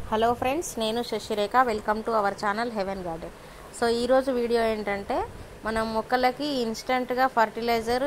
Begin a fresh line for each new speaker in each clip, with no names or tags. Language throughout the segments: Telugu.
హలో ఫ్రెండ్స్ నేను Sasirekha welcome to our channel Heaven Garden so ఈరోజు వీడియో ఏంటంటే మనం మొక్కలకి ఇన్స్టెంట్గా ఫర్టిలైజర్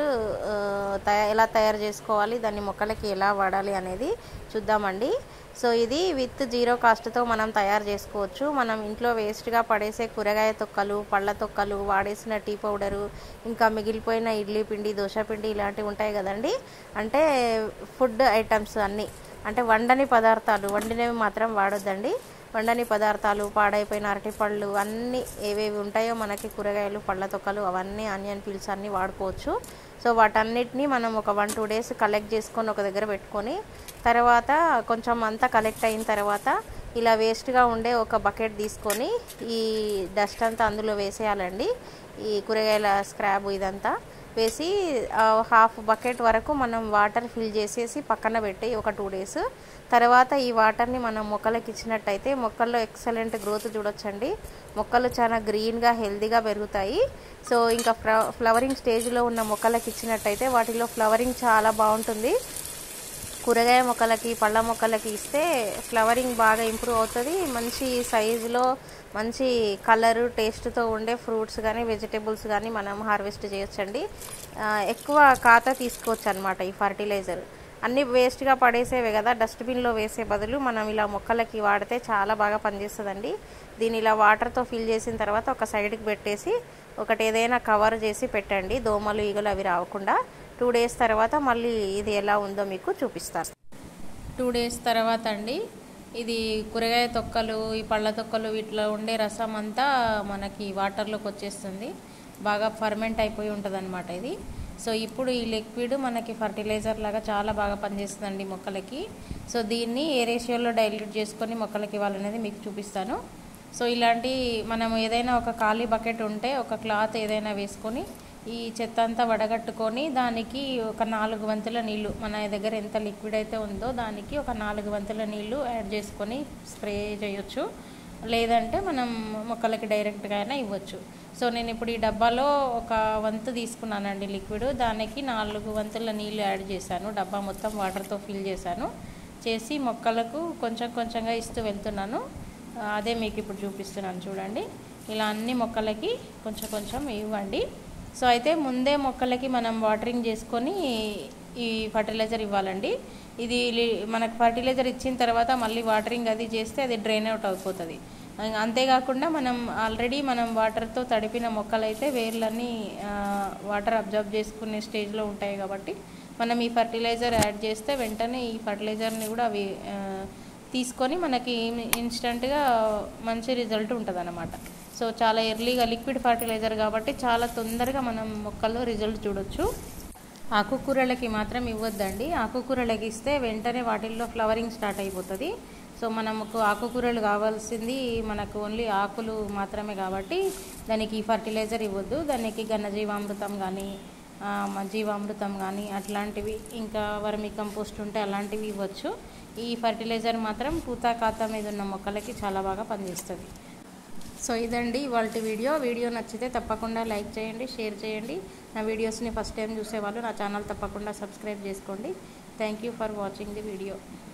తయా ఎలా తయారు చేసుకోవాలి దాన్ని మొక్కలకి ఎలా వాడాలి అనేది చూద్దామండి సో ఇది విత్ జీరో కాస్ట్తో మనం తయారు చేసుకోవచ్చు మనం ఇంట్లో వేస్ట్గా పడేసే కూరగాయ తొక్కలు పళ్ళ తొక్కలు వాడేసిన టీ పౌడరు ఇంకా మిగిలిపోయిన ఇడ్లీ పిండి దోశ పిండి ఇలాంటివి ఉంటాయి కదండి అంటే ఫుడ్ ఐటమ్స్ అన్నీ అంటే వండని పదార్థాలు వండినవి మాత్రం వాడొద్దండి వండని పదార్థాలు పాడైపోయిన అరటిపళ్ళు అన్నీ ఏవేవి ఉంటాయో మనకి కూరగాయలు పళ్ళ తొక్కలు అవన్నీ ఆనియన్ పీల్స్ అన్నీ వాడుకోవచ్చు సో వాటన్నిటిని మనం ఒక వన్ టూ డేస్ కలెక్ట్ చేసుకొని ఒక దగ్గర పెట్టుకొని తర్వాత కొంచెం అంతా కలెక్ట్ అయిన తర్వాత ఇలా వేస్ట్గా ఉండే ఒక బకెట్ తీసుకొని ఈ డస్ట్ అంతా అందులో వేసేయాలండి ఈ కూరగాయల స్క్రాబ్ ఇదంతా వేసి హాఫ్ బకెట్ వరకు మనం వాటర్ ఫిల్ చేసేసి పక్కన పెట్టి ఒక టూ డేస్ తర్వాత ఈ వాటర్ని మనం మొక్కలకి ఇచ్చినట్టయితే మొక్కల్లో ఎక్సలెంట్ గ్రోత్ చూడొచ్చండి మొక్కలు చాలా గ్రీన్గా హెల్దీగా పెరుగుతాయి సో ఇంకా ఫ్లవరింగ్ స్టేజ్లో ఉన్న మొక్కలకి ఇచ్చినట్టయితే వాటిలో ఫ్లవరింగ్ చాలా బాగుంటుంది కూరగాయ మొక్కలకి పళ్ళ మొక్కలకి ఇస్తే ఫ్లవరింగ్ బాగా ఇంప్రూవ్ అవుతుంది మంచి సైజులో మంచి కలరు టేస్ట్తో ఉండే ఫ్రూట్స్ కానీ వెజిటేబుల్స్ కానీ మనం హార్వెస్ట్ చేయొచ్చండి ఎక్కువ ఖాతా తీసుకోవచ్చు అనమాట ఈ ఫర్టిలైజర్ అన్నీ వేస్ట్గా పడేసేవే కదా డస్ట్బిన్లో వేసే బదులు మనం ఇలా మొక్కలకి వాడితే చాలా బాగా పనిచేస్తుందండి దీని ఇలా వాటర్తో ఫిల్ చేసిన తర్వాత ఒక సైడ్కి పెట్టేసి ఒకటి ఏదైనా కవర్ చేసి పెట్టండి దోమలు ఈగలు అవి రాకుండా టూ డేస్ తర్వాత మళ్ళీ ఇది ఎలా ఉందో మీకు చూపిస్తాను టూ డేస్ తర్వాత అండి ఇది కూరగాయ తొక్కలు ఈ పళ్ళ తొక్కలు వీటిలో ఉండే రసం అంతా మనకి వాటర్లోకి వచ్చేస్తుంది బాగా ఫర్మెంట్ అయిపోయి ఉంటుంది అనమాట ఇది సో ఇప్పుడు ఈ లిక్విడ్ మనకి ఫర్టిలైజర్ లాగా చాలా బాగా పనిచేస్తుందండి మొక్కలకి సో దీన్ని ఏ రేషియోలో డైల్యూట్ చేసుకొని మొక్కలకి ఇవ్వాలనేది మీకు చూపిస్తాను సో ఇలాంటి మనం ఏదైనా ఒక ఖాళీ బకెట్ ఉంటే ఒక క్లాత్ ఏదైనా వేసుకొని ఈ చెత్త అంతా వడగట్టుకొని దానికి ఒక నాలుగు వంతుల నీళ్లు మన దగ్గర ఎంత లిక్విడ్ అయితే ఉందో దానికి ఒక నాలుగు వంతుల నీళ్లు యాడ్ చేసుకొని స్ప్రే చేయొచ్చు లేదంటే మనం మొక్కలకి డైరెక్ట్గా అయినా ఇవ్వచ్చు సో నేను ఇప్పుడు ఈ డబ్బాలో ఒక వంతు తీసుకున్నానండి లిక్విడ్ దానికి నాలుగు వంతుల నీళ్లు యాడ్ చేశాను డబ్బా మొత్తం వాటర్తో ఫిల్ చేశాను చేసి మొక్కలకు కొంచెం కొంచెంగా ఇస్తూ వెళ్తున్నాను అదే మీకు ఇప్పుడు చూపిస్తున్నాను చూడండి ఇలా అన్ని మొక్కలకి కొంచెం కొంచెం ఇవ్వండి సో అయితే ముందే మొక్కలకి మనం వాటరింగ్ చేసుకొని ఈ ఫర్టిలైజర్ ఇవ్వాలండి ఇది మనకు ఫర్టిలైజర్ ఇచ్చిన తర్వాత మళ్ళీ వాటరింగ్ అది చేస్తే అది డ్రైన్ అవుట్ అయిపోతుంది అంతేకాకుండా మనం ఆల్రెడీ మనం వాటర్తో తడిపిన మొక్కలైతే వేర్లన్నీ వాటర్ అబ్జర్వ్ చేసుకునే స్టేజ్లో ఉంటాయి కాబట్టి మనం ఈ ఫర్టిలైజర్ యాడ్ చేస్తే వెంటనే ఈ ఫర్టిలైజర్ని కూడా అవి తీసుకొని మనకి ఇన్స్టెంట్గా మంచి రిజల్ట్ ఉంటుంది అనమాట సో చాలా ఎర్లీగా లిక్విడ్ ఫర్టిలైజర్ కాబట్టి చాలా తొందరగా మనం మొక్కల్లో రిజల్ట్ చూడొచ్చు ఆకుకూరలకి మాత్రం ఇవ్వద్దండి ఆకుకూరలకి ఇస్తే వెంటనే వాటిల్లో ఫ్లవరింగ్ స్టార్ట్ అయిపోతుంది సో మనకు ఆకుకూరలు కావాల్సింది మనకు ఓన్లీ ఆకులు మాత్రమే కాబట్టి దానికి ఫర్టిలైజర్ ఇవ్వద్దు దానికి ఘనజీవామృతం కానీ జీవామృతం కానీ అట్లాంటివి ఇంకా వర్మి కంపోస్ట్ ఉంటే అలాంటివి ఇవ్వచ్చు ఈ ఫర్టిలైజర్ మాత్రం పూతా ఖాతా మీద ఉన్న మొక్కలకి చాలా బాగా పనిచేస్తుంది సో ఇదండి ఇవాళ వీడియో వీడియో నచ్చితే తప్పకుండా లైక్ చేయండి షేర్ చేయండి నా వీడియోస్ని ఫస్ట్ టైం చూసేవాళ్ళు నా ఛానల్ తప్పకుండా సబ్స్క్రైబ్ చేసుకోండి thank you for watching the video